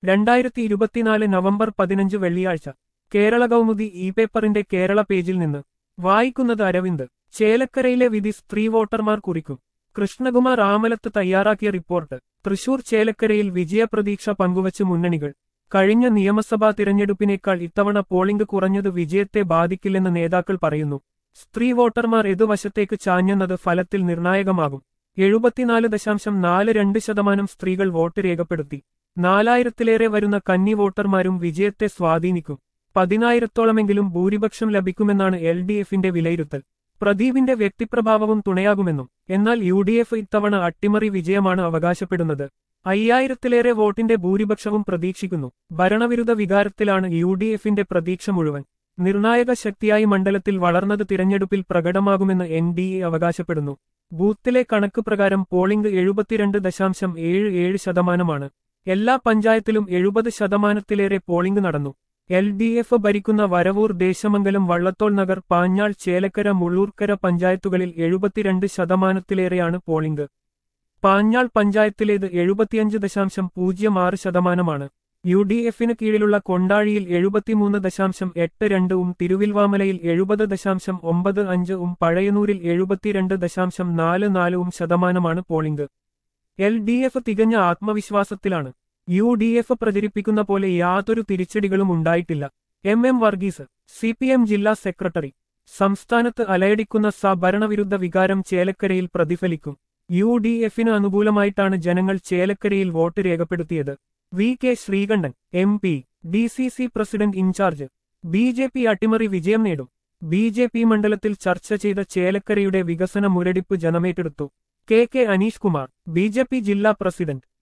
രണ്ടായിരത്തി ഇരുപത്തിനാല് നവംബർ പതിനഞ്ച് വെള്ളിയാഴ്ച കേരള കൗമുദി ഇ പേപ്പറിന്റെ കേരള പേജിൽ നിന്ന് വായിക്കുന്നത് അരവിന്ദ് ചേലക്കരയിലെ വിധി സ്ത്രീ വോട്ടർമാർ കുറിക്കും കൃഷ്ണകുമാർ ആമലത്ത് തയ്യാറാക്കിയ റിപ്പോർട്ട് തൃശൂർ ചേലക്കരയിൽ വിജയപ്രതീക്ഷ പങ്കുവച്ച് മുന്നണികൾ കഴിഞ്ഞ നിയമസഭാ തിരഞ്ഞെടുപ്പിനേക്കാൾ ഇത്തവണ പോളിംഗ് കുറഞ്ഞത് വിജയത്തെ ബാധിക്കില്ലെന്ന് നേതാക്കൾ പറയുന്നു സ്ത്രീ വോട്ടർമാർ എതുവശത്തേക്ക് ചാഞ്ഞെന്നത് ഫലത്തിൽ നിർണായകമാകും എഴുപത്തിനാല് ദശാംശം നാല് രണ്ട് ശതമാനം സ്ത്രീകൾ വോട്ട് രേഖപ്പെടുത്തി നാലായിരത്തിലേറെ വരുന്ന കന്നി വോട്ടർമാരും വിജയത്തെ സ്വാധീനിക്കും പതിനായിരത്തോളമെങ്കിലും ഭൂരിപക്ഷം ലഭിക്കുമെന്നാണ് എൽ ഡി എഫിന്റെ വിലയിരുത്തൽ പ്രദീപിന്റെ വ്യക്തിപ്രഭാവവും തുണയാകുമെന്നും എന്നാൽ യു ഡി എഫ് ഇത്തവണ അട്ടിമറി വിജയമാണ് അവകാശപ്പെടുന്നത് അയ്യായിരത്തിലേറെ വോട്ടിന്റെ ഭൂരിപക്ഷവും പ്രതീക്ഷിക്കുന്നു ഭരണവിരുദ്ധ വികാരത്തിലാണ് യു ഡി എഫിന്റെ പ്രതീക്ഷ മുഴുവൻ നിർണായക ശക്തിയായി മണ്ഡലത്തിൽ വളർന്നത് തിരഞ്ഞെടുപ്പിൽ പ്രകടമാകുമെന്ന് എൻ ഡി എ അവകാശപ്പെടുന്നു ബൂത്തിലെ കണക്ക് പ്രകാരം പോളിംഗ് എഴുപത്തിരണ്ട് ദശാംശം ഏഴ് ഏഴ് ശതമാനമാണ് എല്ലാ പഞ്ചായത്തിലും എഴുപത് ശതമാനത്തിലേറെ പോളിംഗ് നടന്നു എൽ ഡി എഫ് ഭരിക്കുന്ന വരവൂർ ദേശമംഗലം വള്ളത്തോൾ നഗർ പാഞ്ഞാൾ ചേലക്കര മുള്ളൂർക്കര പഞ്ചായത്തുകളിൽ എഴുപത്തിരണ്ട് ശതമാനത്തിലേറെയാണ് പോളിംഗ് പാഞ്ഞാൾ പഞ്ചായത്തിലേത് എഴുപത്തിയഞ്ച് ദശാംശം പൂജ്യം ആറ് ശതമാനമാണ് യു ഡി എഫിന് കീഴിലുള്ള കൊണ്ടാഴിയിൽ എഴുപത്തിമൂന്ന് ദശാംശം എട്ട് രണ്ട് ഉം തിരുവിൽവാമലയിൽ എഴുപത് ദശാംശം ഒമ്പത് അഞ്ച് ഉം പഴയനൂരിൽ എഴുപത്തിരണ്ട് ദശാംശം നാല് നാല് ഉം ശതമാനമാണ് പോളിംഗ് എൽ ഡി എഫ് തികഞ്ഞ ആത്മവിശ്വാസത്തിലാണ് യു ഡി എഫ് പ്രചരിപ്പിക്കുന്ന പോലെ യാതൊരു തിരിച്ചടികളും ഉണ്ടായിട്ടില്ല M M Varghese C P M ജില്ലാ സെക്രട്ടറി സംസ്ഥാനത്ത് അലയടിക്കുന്ന സഭരണവിരുദ്ധ വികാരം ചേലക്കരയിൽ പ്രതിഫലിക്കും യു ഡി എഫിന് അനുകൂലമായിട്ടാണ് ജനങ്ങൾ ചേലക്കരയിൽ വോട്ട് രേഖപ്പെടുത്തിയത് V K Sreekandan M P D C C president incharge B J P അട്ടിമറി വിജയം നേടും ബി ജെ പി മണ്ഡലത്തിൽ ചർച്ച ചെയ്ത ചേലക്കരയുടെ വികസന മുരടിപ്പ് ജനമേറ്റെടുത്തു K K Aneesh Kumar B J P ജില്ലാ പ്രസിഡന്റ്